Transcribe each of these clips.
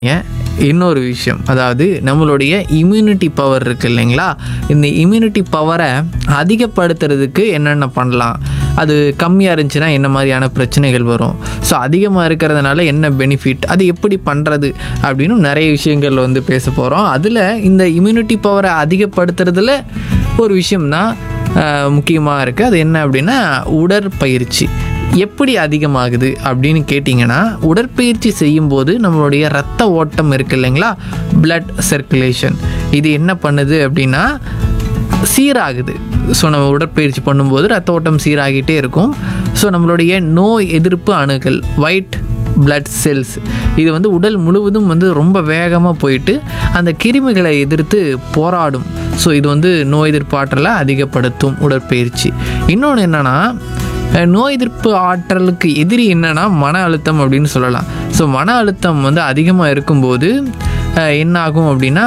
ஏன் இன்னொரு விஷயம் அதாவது நம்மளுடைய இம்யூனிட்டி பவர் இருக்கு இல்லைங்களா இந்த இம்யூனிட்டி பவரை அதிகப்படுத்துறதுக்கு என்னென்ன பண்ணலாம் அது கம்மியாக இருந்துச்சுன்னா என்ன மாதிரியான பிரச்சனைகள் வரும் ஸோ அதிகமாக இருக்கிறதுனால என்ன பெனிஃபிட் அது எப்படி பண்ணுறது அப்படின்னு நிறைய விஷயங்கள் வந்து பேச போகிறோம் அதில் இந்த இம்யூனிட்டி பவரை அதிகப்படுத்துறதுல ஒரு விஷயம்தான் முக்கியமாக இருக்குது அது என்ன அப்படின்னா உடற்பயிற்சி எப்படி அதிகமாகுது அப்படின்னு கேட்டிங்கன்னா உடற்பயிற்சி செய்யும்போது நம்மளுடைய ரத்த ஓட்டம் இருக்கு இல்லைங்களா பிளட் சர்க்குலேஷன் இது என்ன பண்ணுது அப்படின்னா சீராகுது ஸோ நம்ம உடற்பயிற்சி பண்ணும்போது ரத்த ஓட்டம் சீராகிட்டே இருக்கும் ஸோ நம்மளுடைய நோய் எதிர்ப்பு அணுக்கள் ஒயிட் blood செல்ஸ் இது வந்து உடல் முழுவதும் வந்து ரொம்ப வேகமாக போயிட்டு அந்த கிருமிகளை எதிர்த்து போராடும் ஸோ இது வந்து நோய் எதிர்ப்பு ஆற்றலை அதிகப்படுத்தும் உடற்பயிற்சி இன்னொன்று என்னென்னா அஹ் நோய் எதிர்ப்பு ஆற்றலுக்கு எதிரி என்னன்னா மன அழுத்தம் அப்படின்னு சொல்லலாம் ஸோ மன அழுத்தம் வந்து அதிகமாக இருக்கும்போது அஹ் என்ன ஆகும் அப்படின்னா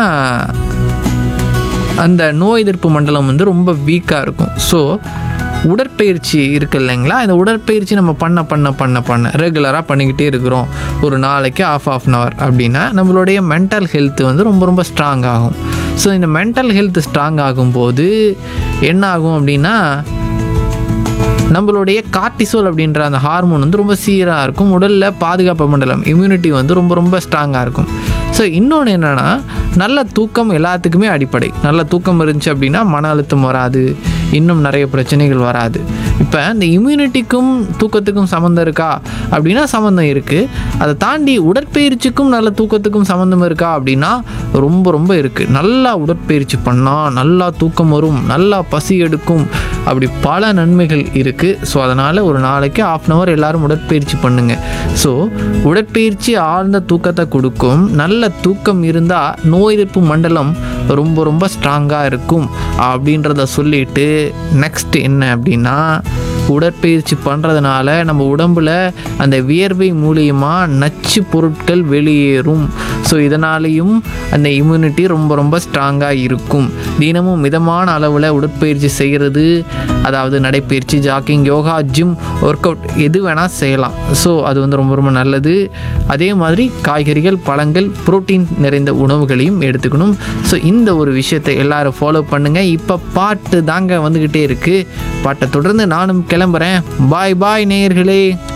அந்த நோய் எதிர்ப்பு மண்டலம் வந்து ரொம்ப வீக்காக இருக்கும் ஸோ உடற்பயிற்சி இருக்கு இல்லைங்களா இந்த உடற்பயிற்சி நம்ம பண்ண பண்ண பண்ண பண்ண ரெகுலராக பண்ணிக்கிட்டே இருக்கிறோம் ஒரு நாளைக்கு ஆஃப் ஆஃப் அன் ஹவர் அப்படின்னா நம்மளுடைய மென்டல் ஹெல்த் வந்து ரொம்ப ரொம்ப ஸ்ட்ராங் ஆகும் ஸோ இந்த மென்டல் ஹெல்த் ஸ்ட்ராங் ஆகும்போது என்ன ஆகும் அப்படின்னா நம்மளுடைய கார்டிசோல் அப்படின்ற அந்த ஹார்மோன் வந்து ரொம்ப சீராக இருக்கும் உடலில் பாதுகாப்பு மண்டலம் இம்யூனிட்டி வந்து ரொம்ப ரொம்ப ஸ்ட்ராங்காக இருக்கும் ஸோ இன்னொன்று என்னென்னா நல்ல தூக்கம் எல்லாத்துக்குமே அடிப்படை நல்ல தூக்கம் இருந்துச்சு அப்படின்னா மன அழுத்தம் வராது இன்னும் நிறைய பிரச்சனைகள் வராது இப்போ இந்த இம்யூனிட்டிக்கும் தூக்கத்துக்கும் சம்மந்தம் இருக்கா அப்படின்னா சம்மந்தம் இருக்குது அதை தாண்டி உடற்பயிற்சிக்கும் நல்ல தூக்கத்துக்கும் சம்மந்தம் இருக்கா அப்படின்னா ரொம்ப ரொம்ப இருக்குது நல்லா உடற்பயிற்சி பண்ணால் நல்லா தூக்கம் வரும் நல்லா பசி எடுக்கும் அப்படி பல நன்மைகள் இருக்குது ஸோ அதனால் ஒரு நாளைக்கு ஆஃப் அன் ஹவர் எல்லாரும் உடற்பயிற்சி பண்ணுங்கள் ஸோ உடற்பயிற்சி ஆழ்ந்த தூக்கத்தை கொடுக்கும் நல்ல தூக்கம் இருந்தால் நோய் எதிர்ப்பு மண்டலம் ரொம்ப ரொம்ப ஸ்ட்ராங்காக இருக்கும் அப்படின்றத சொல்லிட்டு நெக்ஸ்ட் என்ன அப்படின்னா உடற்பயிற்சி பண்ணுறதுனால நம்ம உடம்புல அந்த வியர்வை மூலியமாக நச்சு பொருட்கள் வெளியேறும் ஸோ இதனாலேயும் அந்த இம்யூனிட்டி ரொம்ப ரொம்ப ஸ்ட்ராங்காக இருக்கும் தினமும் மிதமான அளவில் உடற்பயிற்சி செய்கிறது அதாவது நடைப்பயிற்சி jogging yoga gym work out எது வேணால் செய்யலாம் ஸோ அது வந்து ரொம்ப ரொம்ப நல்லது அதே மாதிரி காய்கறிகள் பழங்கள் புரோட்டீன் நிறைந்த உணவுகளையும் எடுத்துக்கணும் ஸோ இந்த ஒரு விஷயத்தை எல்லாரும் ஃபாலோ பண்ணுங்கள் இப்போ பாட்டு தாங்க வந்துக்கிட்டே இருக்குது பாட்டை தொடர்ந்து நானும் கிளம்புறேன் பாய் பாய் நேயர்களே